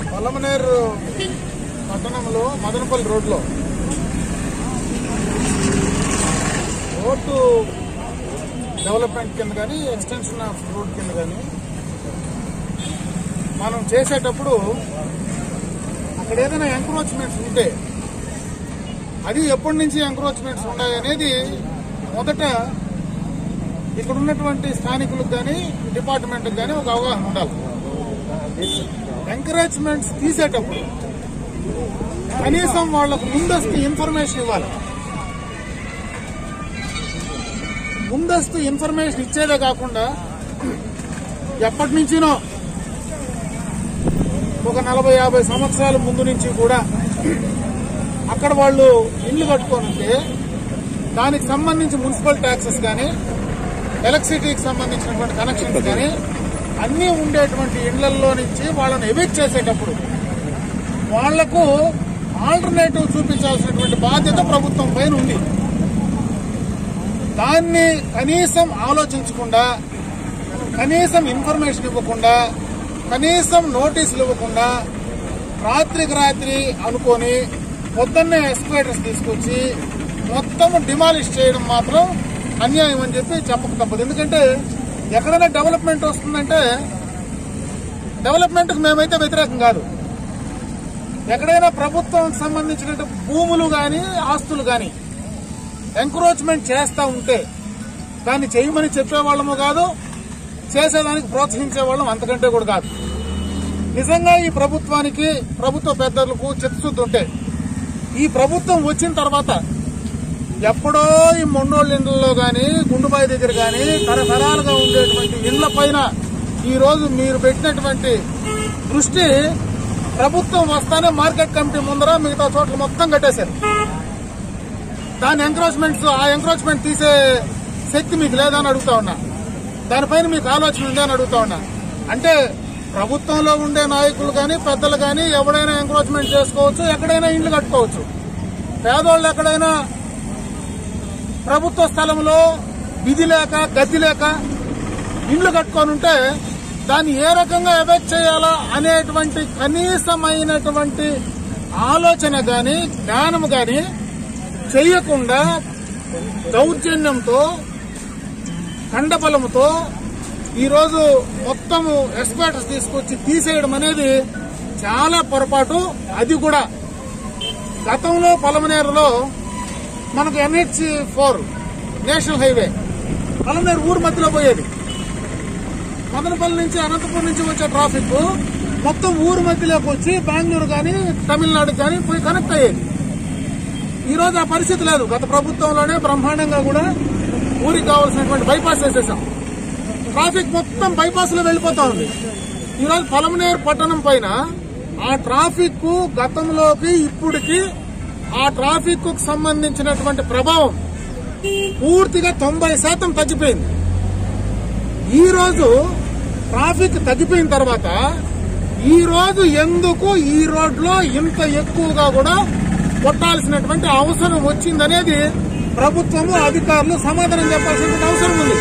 పలమనేరు పట్టణంలో మదనపల్లి రోడ్లో road development కింద కానీ ఎక్స్టెన్షన్ ఆఫ్ రోడ్ కింద కానీ మనం చేసేటప్పుడు అక్కడ ఏదైనా ఎంక్రోచ్మెంట్స్ ఉంటే అది ఎప్పటి నుంచి ఎంక్రోచ్మెంట్స్ ఉన్నాయి అనేది మొదట ఇక్కడ ఉన్నటువంటి స్థానికులకు కానీ డిపార్ట్మెంట్కి కానీ ఒక అవగాహన ఉండాలి ఎంకరేజ్మెంట్స్ తీసేటప్పుడు కనీసం వాళ్ళకు ముందస్తు ఇన్ఫర్మేషన్ ఇవ్వాలి ముందస్తు ఇన్ఫర్మేషన్ ఇచ్చేదే కాకుండా ఎప్పటి నుంచినో ఒక నలభై యాభై సంవత్సరాల ముందు నుంచి కూడా అక్కడ వాళ్ళు ఇల్లు కట్టుకొని ఉంటే దానికి సంబంధించి మున్సిపల్ ట్యాక్సెస్ కానీ ఎలక్ట్రిసిటీకి సంబంధించినటువంటి కనెక్షన్స్ కానీ అన్నీ ఉండేటువంటి ఇళ్లలో నుంచి వాళ్ళని ఎవిక్ట్ చేసేటప్పుడు వాళ్లకు ఆల్టర్నేటివ్ చూపించాల్సినటువంటి బాధ్యత ప్రభుత్వం పైన ఉంది దాన్ని కనీసం ఆలోచించకుండా కనీసం ఇన్ఫర్మేషన్ ఇవ్వకుండా కనీసం నోటీసులు ఇవ్వకుండా రాత్రికి రాత్రి అనుకొని పొద్దున్నే ఎస్కులేటర్స్ తీసుకొచ్చి మొత్తం డిమాలిష్ చేయడం మాత్రం అన్యాయం అని చెప్పి చెప్పక తప్పదు ఎందుకంటే ఎక్కడైనా డెవలప్మెంట్ వస్తుందంటే డెవలప్మెంట్కి మేమైతే వ్యతిరేకం కాదు ఎక్కడైనా ప్రభుత్వం సంబంధించిన భూములు కానీ ఆస్తులు కానీ ఎంక్రోచ్మెంట్ చేస్తా ఉంటే దాన్ని చేయమని చెప్పేవాళ్ళము కాదు చేసేదానికి ప్రోత్సహించే వాళ్ళం అంతకంటే కూడా కాదు నిజంగా ఈ ప్రభుత్వానికి ప్రభుత్వ పెద్దలకు చిత్తశుద్ధి ఉంటే ఈ ప్రభుత్వం వచ్చిన తర్వాత ఎప్పుడో ఈ మొన్నోళ్ళ ఇండ్లలో గాని గుండుబాయి దగ్గర గాని తరతరాలుగా ఉండేటువంటి ఇండ్ల పైన ఈ రోజు మీరు పెట్టినటువంటి దృష్టి ప్రభుత్వం వస్తానే మార్కెట్ కమిటీ ముందర మిగతా చోట్ల మొత్తం కట్టేశారు దాని ఎంక్రోచ్మెంట్స్ ఆ ఎంక్రోచ్మెంట్ తీసే శక్తి మీకు లేదని అడుగుతా ఉన్నా దానిపైన మీకు ఆలోచన ఉందా అని అడుగుతా ఉన్నా అంటే ప్రభుత్వంలో ఉండే నాయకులు కానీ పెద్దలు కానీ ఎవడైనా ఎంక్రోచ్మెంట్ చేసుకోవచ్చు ఎక్కడైనా ఇండ్లు కట్టుకోవచ్చు పేదోళ్ళు ఎక్కడైనా ప్రభుత్వ స్థలంలో విధి లేక గతి లేక ఇండ్లు కట్టుకొని ఉంటే దాన్ని ఏ రకంగా ఎఫెక్ట్ చేయాలా అనేటువంటి కనీసమైనటువంటి ఆలోచన గాని జ్ఞానం గాని చెయ్యకుండా దౌర్జన్యంతో కండబలముతో ఈరోజు మొత్తము ఎక్స్పర్ట్స్ తీసుకొచ్చి తీసేయడం అనేది చాలా పొరపాటు అది కూడా గతంలో పలమనేరులో మనకు NH four national highway Palamaneru ఊరు మధ్యలో పోయేది మదనపల్లి నుంచి అనంతపురం నుంచి వచ్చే ట్రాఫిక్ మొత్తం ఊరు మధ్యలోకి వచ్చి బెంగళూరు కానీ తమిళనాడు కానీ పోయి కనెక్ట్ అయ్యేది ఈ రోజు ఆ పరిస్థితి లేదు గత ప్రభుత్వంలోనే బ్రహ్మాండంగా కూడా ఊరికి కావాల్సినటువంటి బైపాస్ వేసేసాం ట్రాఫిక్ మొత్తం బైపాస్ లో వెళ్ళిపోతా ఉంది ఈ రోజు పలమనేరు పట్టణం పైన ఆ ట్రాఫిక్ గతంలోకి ఇప్పటికి ఆ ట్రాఫిక్ కు సంబంధించినటువంటి ప్రభావం పూర్తిగా తొంభై శాతం తగ్గిపోయింది ఈ రోజు ట్రాఫిక్ తగ్గిపోయిన తర్వాత ఈ రోజు ఎందుకు ఈ రోడ్లో ఇంత ఎక్కువగా కూడా కొట్టాల్సినటువంటి అవసరం వచ్చిందనేది ప్రభుత్వము అధికారులు సమాధానం చెప్పాల్సినటువంటి అవసరం ఉంది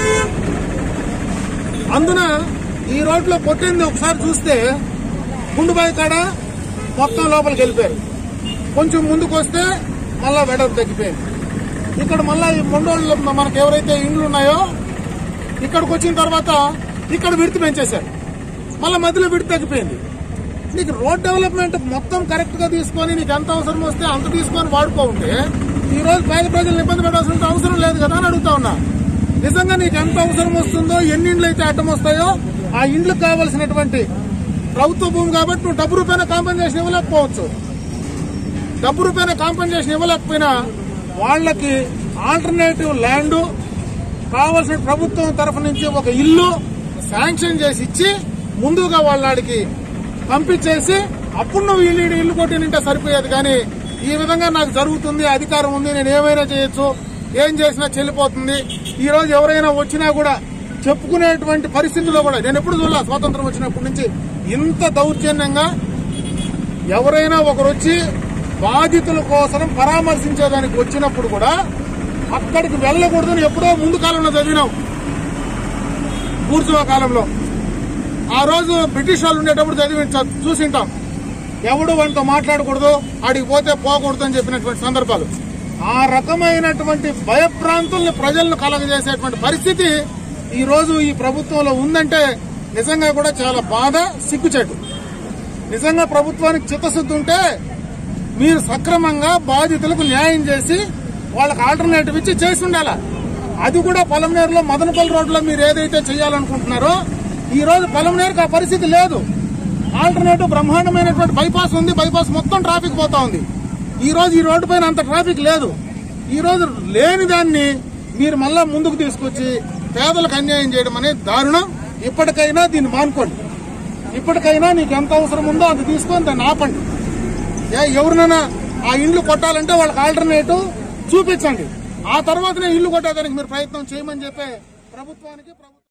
అందున ఈ రోడ్లో కొట్టింది ఒకసారి చూస్తే గుండుబాయి కాడ మొత్తం లోపలికి వెళ్ళిపోయారు కొంచెం ముందుకు వస్తే మళ్ళా వెడల్పు తగ్గిపోయింది ఇక్కడ మళ్ళా ఈ మొండోళ్ళు మనకు ఎవరైతే ఇండ్లు ఉన్నాయో ఇక్కడికి వచ్చిన తర్వాత ఇక్కడ విడత పెంచేశారు మళ్ళీ మధ్యలో విడత తగ్గిపోయింది నీకు రోడ్ డెవలప్మెంట్ మొత్తం కరెక్ట్ గా తీసుకొని నీకు ఎంత అవసరం వస్తే అంత తీసుకొని వాడుకో ఉంటే ఈ రోజు పేద ప్రజలను ఇబ్బంది పెట్టాల్సిన అవసరం లేదు కదా అని అడుగుతా ఉన్నా నిజంగా నీకు ఎంత అవసరం వస్తుందో ఎన్ని ఇండ్లు అయితే అడ్డం వస్తాయో ఆ ఇండ్లకు కావాల్సినటువంటి ప్రభుత్వ భూమి కాబట్టి నువ్వు డబ్బు రూపాయన కాంపెన్సేషన్ ఇవ్వలేకపోవచ్చు డబ్బు రూపాయన కాంపెన్సేషన్ ఇవ్వలేకపోయినా వాళ్ళకి ఆల్టర్నేటివ్ ల్యాండ్ కావాల్సిన ప్రభుత్వం తరఫు నుంచి ఒక ఇల్లు శాంక్షన్ చేసి ఇచ్చి ముందుగా వాళ్ళకి పంపించేసి అప్పుడు నువ్వు ఇల్లు ఇల్లు కొట్టినంటే సరిపోయేది కానీ ఈ విధంగా నాకు జరుగుతుంది అధికారం ఉంది నేను ఏమైనా చేయొచ్చు ఏం చేసినా చెల్లిపోతుంది ఈ రోజు ఎవరైనా వచ్చినా కూడా చెప్పుకునేటువంటి పరిస్థితుల్లో కూడా నేను ఎప్పుడు చూడలే స్వాతంత్రం వచ్చినప్పటి నుంచి ఇంత దౌర్జన్యంగా ఎవరైనా ఒకరు వచ్చి బాధితుల కోసం పరామర్శించేదానికి వచ్చినప్పుడు కూడా అక్కడికి వెళ్ళకూడదని ఎప్పుడో ముందు కాలంలో చదివినాం బూర్జువా కాలంలో ఆ రోజు బ్రిటిష్ వాళ్ళు ఉండేటప్పుడు చదివి చ- చూసింటాం ఎవడు వాడితో మాట్లాడకూడదు ఆడికి పోతే పోకూడదు అని చెప్పినటువంటి సందర్భాలు ఆ రకమైనటువంటి భయభ్రాంతుల్ని ప్రజలను కలగజేసేటువంటి పరిస్థితి ఈ రోజు ఈ ప్రభుత్వంలో ఉందంటే నిజంగా కూడా చాలా బాధ సిగ్గుచేటు నిజంగా ప్రభుత్వానికి చిత్తశుద్ధి ఉంటే మీరు సక్రమంగా బాధితులకు న్యాయం చేసి వాళ్ళకి ఆల్టర్నేటివ్ ఇచ్చి చేసి ఉండాల అది కూడా పొలంనేరులో మదనపల్లి రోడ్లో మీరు ఏదైతే చేయాలనుకుంటున్నారో ఈ రోజు పొలంనేరుకి ఆ పరిస్థితి లేదు ఆల్టర్నేటివ్ బ్రహ్మాండమైనటువంటి బైపాస్ ఉంది బైపాస్ మొత్తం ట్రాఫిక్ పోతా ఉంది ఈ రోజు ఈ రోడ్డు పైన అంత ట్రాఫిక్ లేదు ఈ రోజు లేని దాన్ని మీరు మళ్ళా ముందుకు తీసుకొచ్చి పేదలకు అన్యాయం చేయడం అనేది దారుణం ఇప్పటికైనా దీన్ని మానుకోండి ఇప్పటికైనా నీకు ఎంత అవసరం ఉందో అది తీసుకొని దాన్ని ఆపండి ఏ ఎవరినైనా ఆ ఇండ్లు కొట్టాలంటే వాళ్ళకి ఆల్టర్నేటివ్ చూపించండి ఆ తర్వాతనే ఇల్లు కొట్టేదానికి మీరు ప్రయత్నం చేయమని చెప్పే ప్రభుత్వానికి ప్రభుత్వం